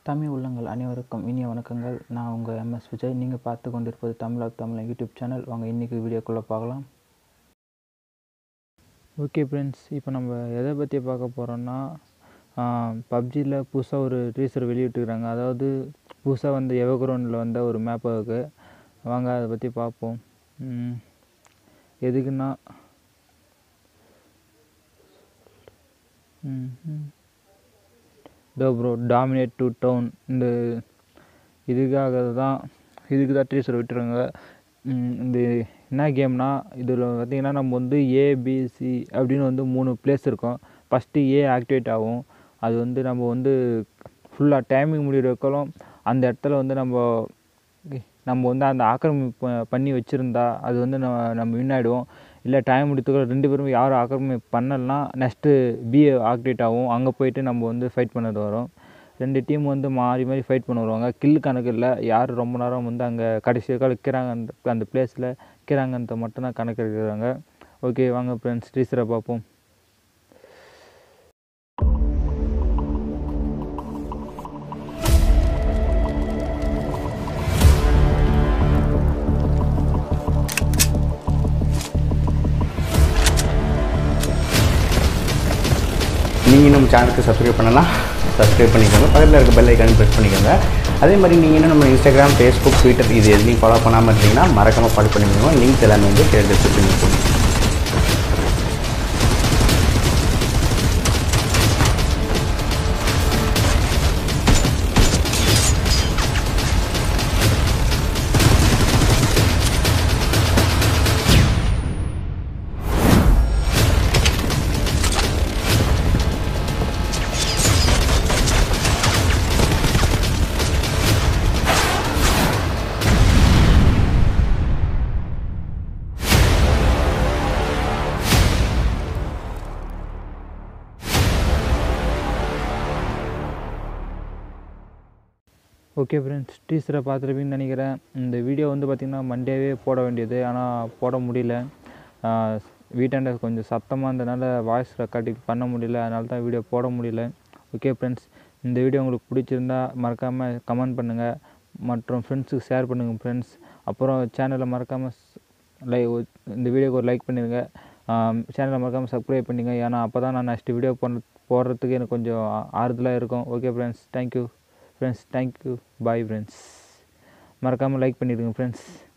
தமிழ் உள்ளங்கள் அனைவருக்கும் இனிய வணக்கங்கள் நான் உங்கள் எம்எஸ் விஜய் நீங்கள் பார்த்து கொண்டிருப்பது தமிழாக் தமிழ் யூடியூப் சேனல் வாங்க இன்றைக்கி வீடியோக்குள்ளே பார்க்கலாம் ஓகே ஃப்ரெண்ட்ஸ் இப்போ நம்ம எதை பற்றி பார்க்க போகிறோன்னா பப்ஜியில் புதுசாக ஒரு டீசர் வெளியிட்டுருக்காங்க அதாவது புதுசாக வந்து எவக்ரௌண்டில் வந்த ஒரு மேப் இருக்குது வாங்க அதை பற்றி பார்ப்போம் ம், எதுக்குன்னா ம் ம் இதோ ப்ரோ டாமினேட் டு டவுன் இந்த இதுக்காக தான் இதுக்கு தான் டீச்சர் விட்டுருங்க ம், இந்த என்ன கேம்னா இதில் பார்த்தீங்கன்னா நம்ம வந்து ஏபிசி அப்படின்னு வந்து மூணு பிளேஸ் இருக்கும் ஃபஸ்ட்டு ஏ ஆக்டிவேட் ஆகும் அது வந்து நம்ம வந்து ஃபுல்லாக டைமிங் முடிகிற வரைக்கும் அந்த இடத்துல வந்து நம்ம நம்ம வந்து அந்த ஆக்கிரமிப்பு ப- பண்ணி வச்சுருந்தா அது வந்து நம்ம நம்ம வின் ஆகிடுவோம் இல்லை டைம் முடித்துக்கு ரெண்டு பேரும் யாரும் ஆக்கிரமிப்பு பண்ணலன்னா நெக்ஸ்ட்டு பிஏ ஆக்டிவேட் ஆகும் அங்கே போயிட்டு நம்ம வந்து ஃபைட் பண்ணது வரும் ரெண்டு டீம் வந்து மாறி மாறி ஃபைட் பண்ண வருவாங்க கில் கணக்கு இல்லை யார் ரொம்ப நேரம் வந்து அங்கே கடைசி வரைக்கும் நிற்கிறாங்க அந்த அந்த பிளேஸில் நிற்கிறாங்கன்றது மட்டும்தான் கணக்கு எடுக்கிறாங்க ஓகே வாங்க ஃப்ரெண்ட்ஸ் டீச்சரை பார்ப்போம் நீங்கள் நம்ம சேனலுக்கு சப்ஸ்கிரைப் பண்ணலாம் சப்ஸ்கிரைப் பண்ணிக்கோங்க பக்கத்தில் இருக்க பெல் ஐக்கானு ப்ரெஸ் பண்ணிக்கோங்க அதே மாதிரி நீங்கள் இன்னும் நம்ம இன்ஸ்டாகிராம் ஃபேஸ்புக் ட்விட்டர் இது எதுலையும் ஃபாலோ பண்ணாமல் இருந்தீங்கன்னா மறக்காமல் ஃபாலோ பண்ணிக்கோங்க லிங்க்ஸ் எல்லாமே வந்து கீழே டிஸ்கிரிப்ஷன் இருக்கும் ஓகே ஃப்ரெண்ட்ஸ் டீச்சரை பார்த்துருப்பீங்கன்னு நினைக்கிறேன் இந்த வீடியோ வந்து பார்த்திங்கன்னா மண்டேவே போட வேண்டியது ஆனால் போட முடியல ஆஹ் வீட்டாண்ட கொஞ்சம் சத்தமாக இருந்தனால வாய்ஸ் ரெக்கார்டிங் பண்ண முடியல அதனால தான் வீடியோ போட முடியல ஓகே ஃப்ரெண்ட்ஸ் இந்த வீடியோ உங்களுக்கு பிடிச்சிருந்தா மறக்காமல் கமெண்ட் பண்ணுங்கள் மற்றும் ஃப்ரெண்ட்ஸுக்கு ஷேர் பண்ணுங்கள் ஃப்ரெண்ட்ஸ் அப்புறம் சேனலை மறக்காமல் லை இந்த வீடியோக்கு ஒரு லைக் பண்ணிடுங்க சேனலை மறக்காமல் சப்ஸ்கிரைப் பண்ணிங்க ஏன்னா அப்போ தான் நான் நெக்ஸ்ட் வீடியோ போட போடுறதுக்கு எனக்கு கொஞ்சம் ஆ- ஆறுதலாக இருக்கும் okay friends thank you friends thank you bye friends மறக்காமல் லைக் பண்ணிடுங்க ஃப்ரெண்ட்ஸ்